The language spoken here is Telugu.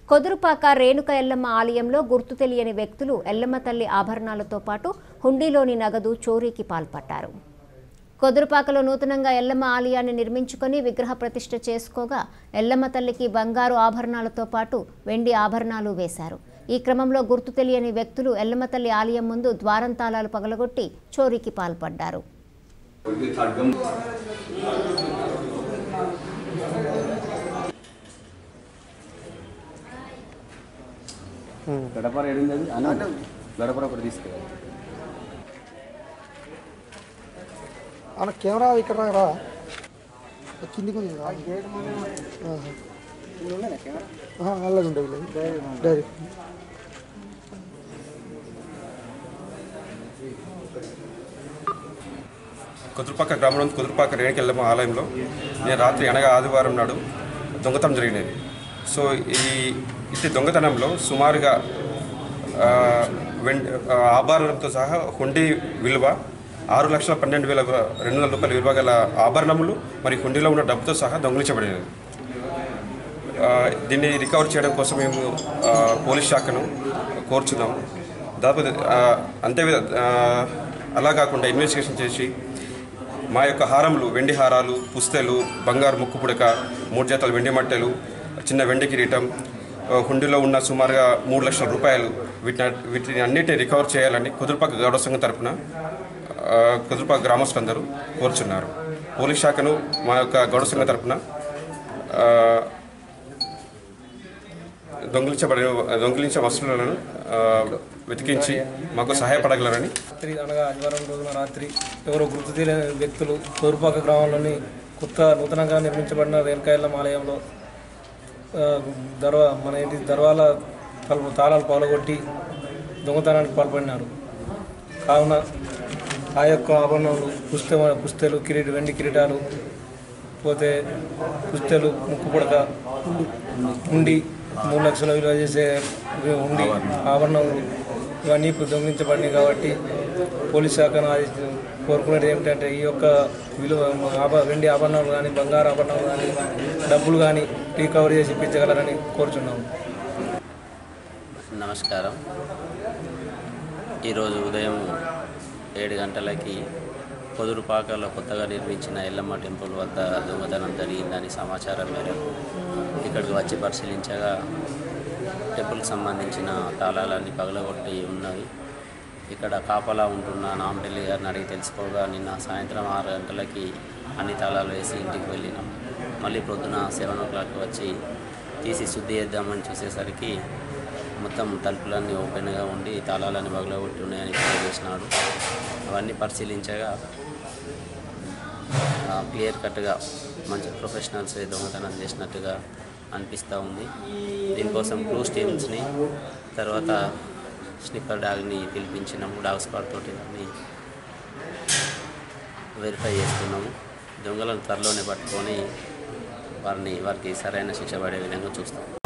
కొదురుపాక రేణుక ఎల్లమ్మ ఆలయంలో గుర్తు తెలియని వ్యక్తులు ఎల్లమ్మ తల్లి ఆభరణాలతో పాటు హుండీలోని నగదు చోరీకి పాల్పడ్డారు కొదురుపాకలో నూతనంగా ఎల్లమ్మ ఆలయాన్ని నిర్మించుకొని విగ్రహ ప్రతిష్ఠ చేసుకోగా ఎల్లమ్మ తల్లికి బంగారు ఆభరణాలతో పాటు వెండి ఆభరణాలు వేశారు ఈ క్రమంలో గుర్తు తెలియని వ్యక్తులు ఎల్లమ్మ తల్లి ఆలయం ముందు ద్వారం తాళాలు పగలగొట్టి చోరీకి పాల్పడ్డారు గడపర ఏడుంది అది అన్న గడపర ఒకటి తీసుకెళ్ళాలి అన్న కెమెరా ఇక్కడ రా, రా కిందికి ఉంది రా. ఆహా. ఆహా, అలాగే ఉండదు డైరెక్ట్ కుదురుపాక గ్రామంలో కుదురుపాక రేణుకెళ్ళమ్మ ఆలయంలో నేను రాత్రి అనగా ఆదివారం నాడు దొంగతనం జరిగినది సో ఈ ఇట్టి దొంగతనంలో సుమారుగా ఆ, వెండి ఆ, ఆభరణంతో సహా హుండీ విలువ ఆరు లక్షల పన్నెండు వేల రెండు వందల రూపాయల విలువ గల ఆభరణములు మరియు హుండీలో ఉన్న డబ్బుతో సహా దొంగిలించబడినది ఆ, దీన్ని రికవర్ చేయడం కోసం మేము ఆ, పోలీస్ శాఖను కోరుచున్నాము దాదాపు ఆ, అంతే విధ- ఆ, అలా కాకుండా ఇన్వెస్టిగేషన్ చేసి మా యొక్క హారములు వెండి హారాలు పుస్తెలు బంగారు ముక్కు పుడక మూడు జతల వెండి మట్టెలు చిన్న వెండి కిరీటం ఆ, హుండీలో ఉన్న సుమారుగా మూడు లక్షల రూపాయలు వీటిని వీటిని అన్నిటిని రికవర్ చేయాలని కుదురుపాక గౌరవ సంఘం తరపున ఆ, కుదురుపాక గ్రామస్తులందరూ కోరుచున్నారు పోలీస్ శాఖను మా యొక్క గౌరవ సంఘం తరపున ఆ, దొంగిలించబడిన దొంగిలించిన వస్తువులను ఆ, వెతికించి మాకు సహాయపడగలరని రాత్రి అనగా ఆదివారం రోజున రాత్రి ఎవరో గుర్తు తెలియని వ్యక్తులు తూర్పాక గ్రామంలోని కొత్త నూతనంగా నిర్మించబడిన రేణుకాయల ఆలయంలో ఆ, దర్వా మన ఇంటి దర్వాల తలుపు తాళాలు పాల్గొట్టి దొంగతనానికి పాల్పడినారు కావున ఆ యొక్క ఆభరణాలు పుస్తె పుస్తెలు కిరీటి వెండి కిరీటాలు పోతే పుస్తెలు ముక్కు పుడక ఉండి మూడు లక్షల విలువ చేసే ఉండి ఆభరణాలు ఇవన్నీ ఇప్పుడు దొంగిలించబడినాయి కాబట్టి పోలీస్ శాఖను అది కోరుకునేది ఏమిటంటే ఈ యొక్క విలువ ఆభ వెండి ఆభరణాలు కానీ బంగారు ఆభరణాలు కానీ డబ్బులు కానీ రికవరీ చేసి ఇప్పించగలరని కోరుచున్నాము నమస్కారం ఈరోజు ఉదయం ఏడు గంటలకి పొదురుపాకలో కొత్తగా నిర్మించిన ఎల్లమ్మ టెంపుల్ వద్ద దొంగతనం జరిగిందని సమాచారం మేరకు ఇక్కడికి వచ్చి పరిశీలించగా టెంపుల్కి సంబంధించిన తాళాలన్నీ పగలగొట్టి ఉన్నవి ఇక్కడ కాపలా ఉంటున్న నాంపల్లి గారిని అడిగి తెలుసుకోగా నిన్న సాయంత్రం ఆరు గంటలకి అన్ని తాళాలు వేసి ఇంటికి వెళ్ళినాం మళ్ళీ పొద్దున సెవెన్ ఓ క్లాక్ వచ్చి తీసి శుద్ధి చేద్దామని చూసేసరికి మొత్తం తలుపులన్నీ ఓపెన్గా ఉండి తాళాలన్నీ పగలగొట్టి ఉన్నాయని తెలియజేసినాడు అవన్నీ పరిశీలించగా క్లియర్ కట్గా మంచి ప్రొఫెషనల్స్ దొంగతనం చేసినట్టుగా అనిపిస్తూ ఉంది దీనికోసం క్లూస్ టీమ్స్ని తర్వాత స్నిప్పర్ డాగ్ని పిలిపించినాము డాగ్ స్క్వాడ్ తోటి దాన్ని వెరిఫై చేస్తున్నాము దొంగలను త్వరలోనే పట్టుకొని వారిని వారికి సరైన శిక్ష పడే విధంగా చూస్తాం